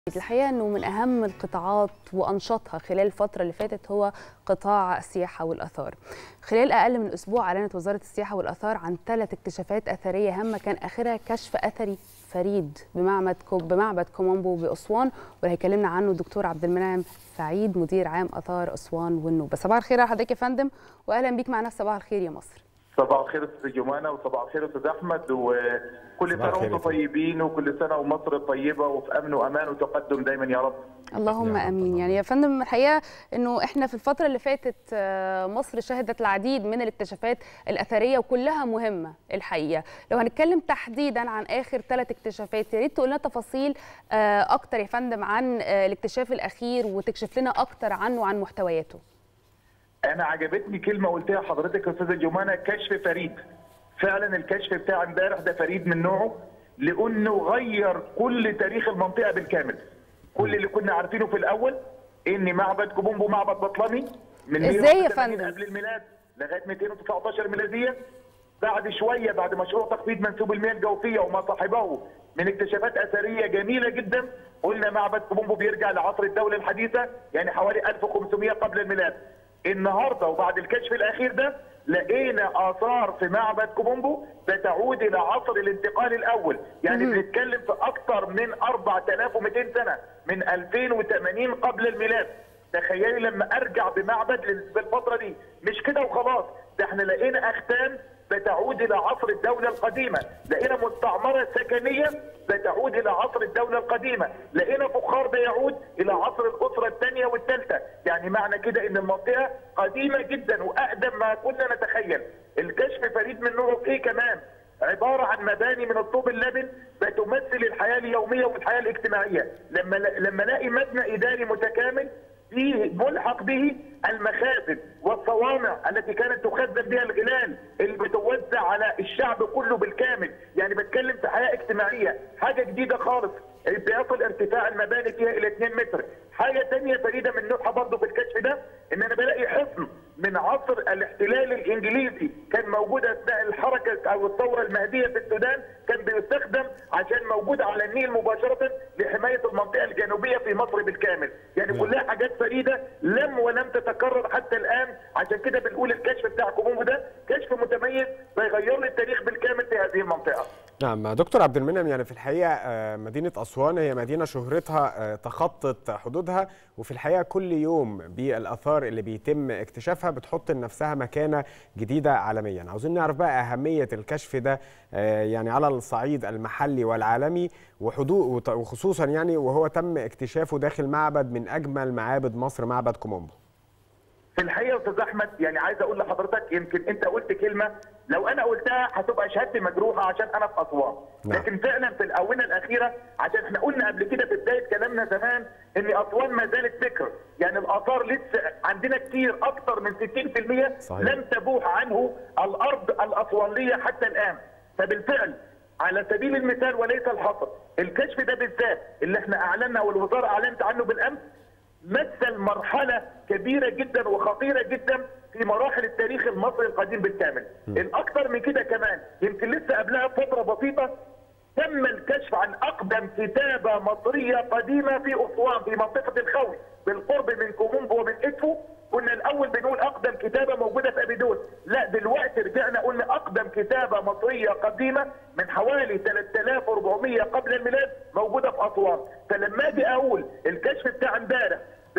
الحقيقه انه من اهم القطاعات وانشطها خلال الفتره اللي فاتت هو قطاع السياحه والاثار. خلال اقل من اسبوع اعلنت وزاره السياحه والاثار عن ثلاث اكتشافات اثريه هامه كان اخرها كشف اثري فريد بمعبد بمعبد كومومبو باسوان واللي هيكلمنا عنه الدكتور عبد المنعم سعيد مدير عام اثار اسوان والنوبه. صباح الخير على حضرتك يا فندم واهلا بيك معنا في صباح الخير يا مصر. صباح الخير استاذ جمانه وصباح الخير استاذ احمد وكل سنه وانتم طيبين وكل سنه ومصر طيبه وفي امن وامان وتقدم دايما يا رب اللهم امين يعني يا فندم الحقيقه انه احنا في الفتره اللي فاتت مصر شهدت العديد من الاكتشافات الاثريه وكلها مهمه الحقيقه لو هنتكلم تحديدا عن اخر ثلاث اكتشافات يا ريت تقول لنا تفاصيل اكتر يا فندم عن الاكتشاف الاخير وتكشف لنا اكتر عنه وعن محتوياته انا عجبتني كلمه قلتها حضرتك يا استاذه جمانه كشف فريد فعلا الكشف بتاع امبارح ده فريد من نوعه لانه غير كل تاريخ المنطقه بالكامل كل اللي كنا عارفينه في الاول ان معبد كوبومبو معبد بطلمي من ازاي يا فندم قبل الميلاد لغايه 219 ميلاديه بعد شويه بعد مشروع تخفيض منسوب المياه الجوفيه وما صاحبه من اكتشافات اثريه جميله جدا قلنا معبد كوبومبو بيرجع لعصر الدوله الحديثه يعني حوالي 1500 قبل الميلاد النهارده وبعد الكشف الاخير ده لقينا اثار في معبد كوبومبو بتعود الى عصر الانتقال الاول يعني بنتكلم في اكثر من 4200 سنه من 2080 قبل الميلاد تخيلي لما ارجع بمعبد بالفتره دي مش كده وخلاص ده احنا لقينا اختام بتعود الى عصر الدوله القديمه لقينا مستعمره سكنيه بتعود الى عصر الدوله القديمه لقينا فخار بيعود الى عصر الاسره الثانيه والثالثه يعني معنى كده ان المنطقه قديمه جدا واقدم ما كنا نتخيل الكشف فريد من نوعه ايه كمان عباره عن مباني من الطوب اللبن بتمثل الحياه اليوميه والحياه الاجتماعيه لما لما الاقي مبنى اداري متكامل فيه ملحق به المخازن والصوامع التي كانت تخزن بها الغلال اللي بتوزع على الشعب كله بالكامل يعني بتكلم في حياه اجتماعيه حاجه جديده خالص بيصل ارتفاع المباني فيها الى 2 متر حاجه ثانيه فريده من نوعها برضه في الكشف ده ان انا بلاقي حصن من عصر الاحتلال الانجليزي كان موجود اثناء الحركه او الثوره المهديه في السودان كان بيستخدم عشان موجود على النيل مباشره لحمايه المنطقه الجنوبيه في مصر بالكامل يعني كلها حاجات فريده لم ولم تتكرر حتى الان عشان كده بنقول الكشف بتاع كومومبو ده كشف متميز بيغير لي التاريخ بالكامل في هذه المنطقه نعم دكتور عبد المنعم يعني في الحقيقه مدينه اسوان هي مدينه شهرتها تخطت حدودها وفي الحقيقه كل يوم بالاثار اللي بيتم اكتشافها بتحط لنفسها مكانه جديده عالميا عاوزين نعرف بقى اهميه الكشف ده يعني على الصعيد المحلي والعالمي وحدود وخصوصا يعني وهو تم اكتشافه داخل معبد من اجمل معابد مصر معبد كومومبو في الحقيقه استاذ احمد يعني عايز اقول لحضرتك يمكن انت قلت كلمه لو انا قلتها هتبقى شهادتي مجروحه عشان انا في اسوان لكن فعلا في الاونه الاخيره عشان احنا قلنا قبل كده في بدايه كلامنا زمان ان اسوان ما زالت ذكر يعني الاثار لسه عندنا كتير اكثر من 60% صحيح. لم تبوح عنه الارض الاسوانيه حتى الان فبالفعل على سبيل المثال وليس الحصر الكشف ده بالذات اللي احنا اعلنا والوزاره اعلنت عنه بالامس مثل مرحله كبيره جدا وخطيره جدا في مراحل التاريخ المصري القديم بالكامل. الاكثر من كده كمان يمكن لسه قبلها بفتره بسيطه تم الكشف عن اقدم كتابه مصريه قديمه في اسوان في منطقه الخوي بالقرب من كومومبو ومن ادفو كنا الاول بنقول اقدم كتابه موجوده في ابيدون لا دلوقتي رجعنا قلنا اقدم كتابه مصريه قديمه من حوالي 3400 قبل الميلاد موجوده في اسوان فلما اجي اقول الكشف بتاع امبارح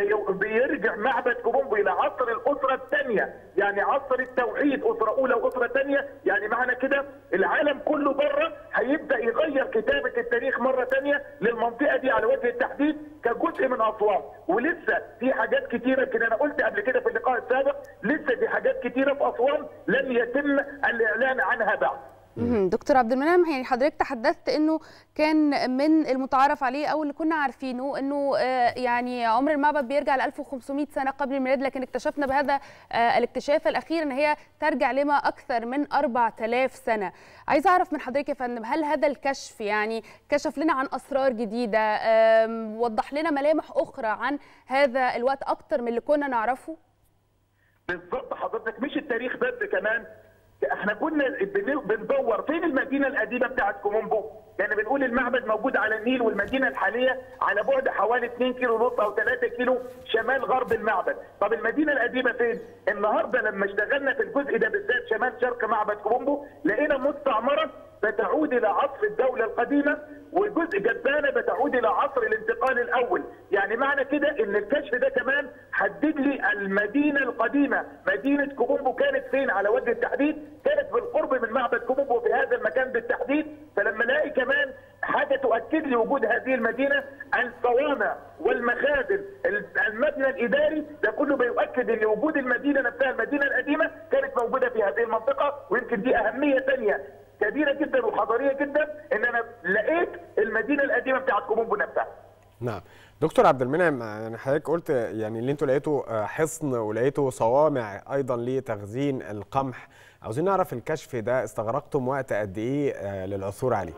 بيرجع معبد كوبومبو الى عصر الاسره الثانيه يعني عصر التوحيد اسره اولى واسره ثانيه يعني معنى كده العالم كله بره هيبدا يغير كتابه التاريخ مره ثانيه للمنطقه دي على وجه التحديد كجزء من اسوان ولسه في حاجات كتيره كده انا قلت قبل كده في اللقاء السابق لسه في حاجات كتيره في اسوان لم يتم الاعلان عنها بعد دكتور عبد المنعم يعني حضرتك تحدثت انه كان من المتعارف عليه او اللي كنا عارفينه انه يعني عمر المعبد بيرجع ل 1500 سنه قبل الميلاد لكن اكتشفنا بهذا الاكتشاف الاخير ان هي ترجع لما اكثر من 4000 سنه عايز اعرف من حضرتك يا فندم هل هذا الكشف يعني كشف لنا عن اسرار جديده وضح لنا ملامح اخرى عن هذا الوقت اكثر من اللي كنا نعرفه بالظبط حضرتك مش التاريخ بس كمان احنا كنا بن- بندور فين المدينه القديمه بتاعت كومومبو يعني بنقول المعبد موجود على النيل والمدينه الحاليه على بعد حوالي 2 كيلو ونص او 3 كيلو شمال غرب المعبد طب المدينه القديمه فين النهارده لما اشتغلنا في الجزء ده بالذات شمال شرق معبد كومومبو لقينا مستعمره بتعود الى عصر الدوله القديمه وجزء جبانه بتعود الى عصر الانتقال الاول يعني معنى كده ان الكشف ده كمان حدد لي المدينه القديمه مدينه كومومبو كانت فين على وجه التحديد كانت بالقرب من معبد كومومبو في هذا المكان بالتحديد فلما الاقي كمان حاجه تؤكد لي وجود هذه المدينه الصوامع والمخازن المبنى الاداري ده كله بيؤكد ان وجود المدينه نفسها المدينه القديمه كانت موجوده في هذه المنطقه ويمكن دي اهميه ثانيه كبيره جدا وحضاريه جدا ان انا لقيت المدينه القديمه بتاعت كومومبو نفسها نعم دكتور عبد المنعم يعني حضرتك قلت يعني اللي انتوا لقيتوا حصن ولقيتوا صوامع ايضا لتخزين القمح عاوزين نعرف الكشف ده استغرقتم وقت قد ايه آه، للعثور عليه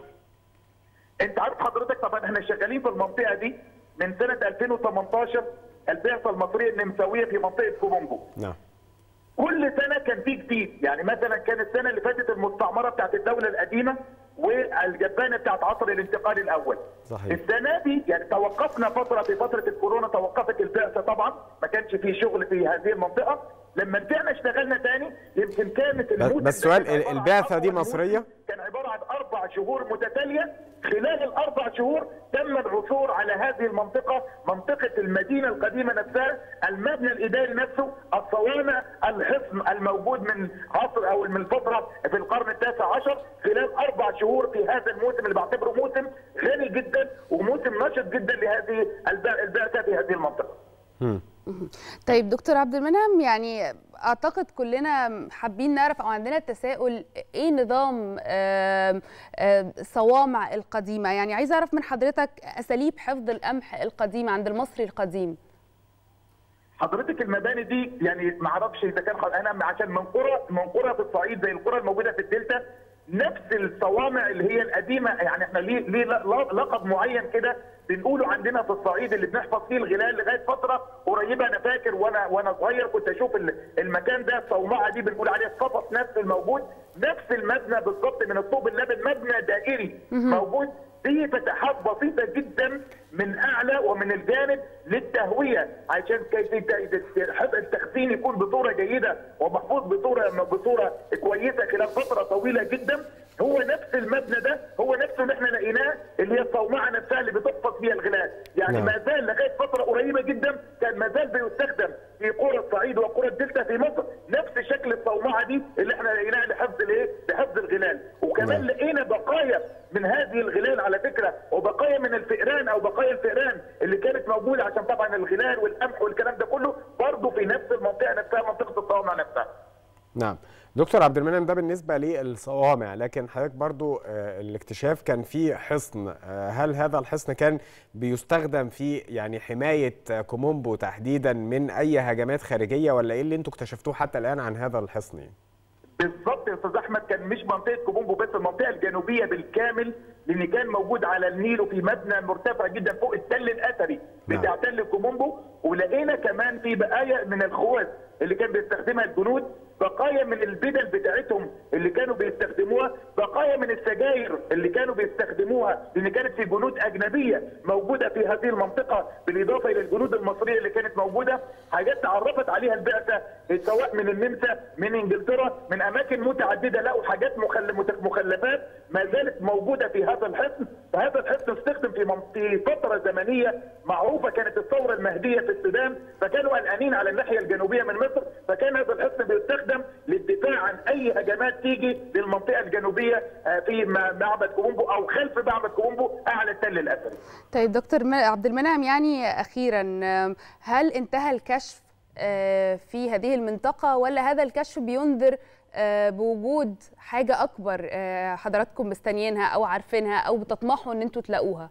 انت عارف حضرتك طبعا احنا شغالين في المنطقه دي من سنه 2018 البعثه المصريه النمساويه في منطقه كومومبو نعم كل سنه كان في جديد يعني مثلا كان السنه اللي فاتت المستعمره بتاعت الدوله القديمه والجبانه بتاعت عصر الانتقال الاول صحيح. السنه دي يعني توقفنا فتره في فتره الكورونا توقفت البعثه طبعا ما كانش في شغل في هذه المنطقه لما رجعنا اشتغلنا تاني يمكن كانت بس, الموسم بس ده سؤال كان عبارة عن البعثه دي أطول موسم مصريه كان عباره عن اربع شهور متتاليه خلال الاربع شهور تم العثور على هذه المنطقه منطقه المدينه القديمه نفسها المبنى الاداري نفسه الصوامع الحصن الموجود من عصر او من الفتره في القرن التاسع عشر خلال اربع شهور في هذا الموسم اللي بعتبره موسم غني جدا وموسم نشط جدا لهذه البع- البعثه في هذه المنطقه. مم. طيب دكتور عبد المنعم يعني اعتقد كلنا حابين نعرف او عندنا تساؤل ايه نظام آم، آم، الصوامع القديمه يعني عايزه اعرف من حضرتك اساليب حفظ القمح القديم عند المصري القديم حضرتك المباني دي يعني ما اعرفش اذا كان حض- انا عشان من قرى من قرى في الصعيد زي القرى الموجوده في الدلتا نفس الصوامع اللي هي القديمه يعني احنا ليه ليه ل- لقب معين كده بنقوله عندنا في الصعيد اللي بنحفظ فيه الغلال لغايه فتره قريبه انا فاكر وانا وانا صغير كنت اشوف ال- المكان ده الصومعه دي بنقول عليها الصفص نفس الموجود نفس المبنى بالظبط من الطوب اللبن مبنى دائري موجود فيه فتحات بسيطة جدا من أعلى ومن الجانب للتهوية عشان كيف حفظ التخزين يكون بصورة جيدة ومحفوظ بصورة بصورة كويسة خلال فترة طويلة جدا هو نفس المبنى ده هو نفسه اللي احنا لقيناه اللي هي الصومعة نفسها اللي بتحفظ فيها الغلال يعني نعم. ما زال لغاية فترة قريبة جدا كان ما زال بيستخدم في قرى الصعيد وقرى الدلتا في مصر نفس شكل الصومعة دي اللي احنا لقيناها لحفظ الايه؟ لحفظ الغلال وكمان نعم. لقينا بقايا من هذه الغلال على فكره وبقايا من الفئران او بقايا الفئران اللي كانت موجوده عشان طبعا الغلال والقمح والكلام ده كله برضه في نفس المنطقه نفسها منطقه الصوامع نفسها. نعم دكتور عبد المنعم ده بالنسبه للصوامع لكن حضرتك برضو آه، الاكتشاف كان فيه حصن آه، هل هذا الحصن كان بيستخدم في يعني حمايه آه، كومومبو تحديدا من اي هجمات خارجيه ولا ايه اللي انتوا اكتشفتوه حتى الان عن هذا الحصن يعني؟ بالظبط يا استاذ احمد كان مش منطقه كوبومبو بس المنطقه الجنوبيه بالكامل لان كان موجود على النيل وفي مبنى مرتفع جدا فوق التل الاثري نعم. بتاع تل كوبومبو ولقينا كمان في بقايا من الخوذ اللي كان بيستخدمها الجنود بقايا من البدل بتاعتهم اللي كانوا بيستخدموها بقايا من السجاير اللي كانوا بيستخدموها لان كانت في جنود اجنبيه موجوده في هذه المنطقه بالاضافه الى الجنود المصريه اللي كانت موجوده حاجات تعرفت عليها البعثه سواء من النمسا من انجلترا من اماكن متعدده لقوا حاجات مخل- مت- مخلفات ما زالت موجوده في هذا الحصن فهذا الحصن استخدم في من- في فتره زمنيه معروفه كانت الثوره المهديه في السودان فكانوا قلقانين على الناحيه الجنوبيه من مصر فكان هذا الحصن بيستخدم للدفاع عن اي هجمات تيجي للمنطقه الجنوبيه آه، في م- معبد كومبو او خلف معبد كومبو اعلى التل الاثري طيب دكتور م- عبد المنعم يعني اخيرا آم، هل انتهى الكشف آه، في هذه المنطقه ولا هذا الكشف بينذر آه، بوجود حاجه اكبر آه، حضراتكم مستنيينها او عارفينها او بتطمحوا ان انتوا تلاقوها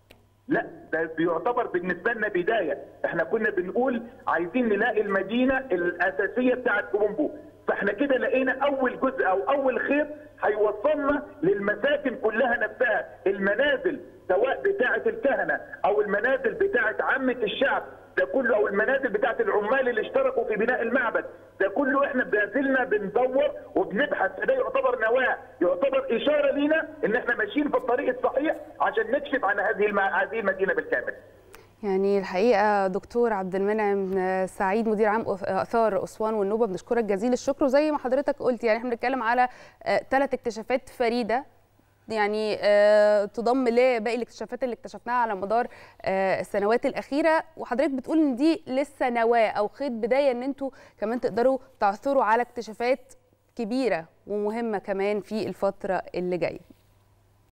لا ده بيعتبر بالنسبه لنا بدايه احنا كنا بنقول عايزين نلاقي المدينه الاساسيه بتاعت كومبو فاحنا كده لقينا اول جزء او اول خيط هيوصلنا للمساكن كلها نفسها المنازل سواء بتاعه الكهنه او المنازل بتاعه عامه الشعب ده كله او المنازل بتاعه العمال اللي اشتركوا في بناء المعبد ده كله احنا بازلنا بندور وبنبحث فده يعتبر نواه يعتبر اشاره لينا ان احنا ماشيين في الطريق الصحيح عشان نكشف عن هذه الم... هذه المدينه بالكامل. يعني الحقيقه دكتور عبد المنعم سعيد مدير عام اثار اسوان والنوبه بنشكرك جزيل الشكر وزي ما حضرتك قلت يعني احنا بنتكلم على ثلاث اكتشافات فريده يعني تضم لباقي الاكتشافات اللي اكتشفناها على مدار السنوات الاخيره وحضرتك بتقول ان دي لسه نواه او خيط بدايه ان انتوا كمان تقدروا تعثروا على اكتشافات كبيره ومهمه كمان في الفتره اللي جايه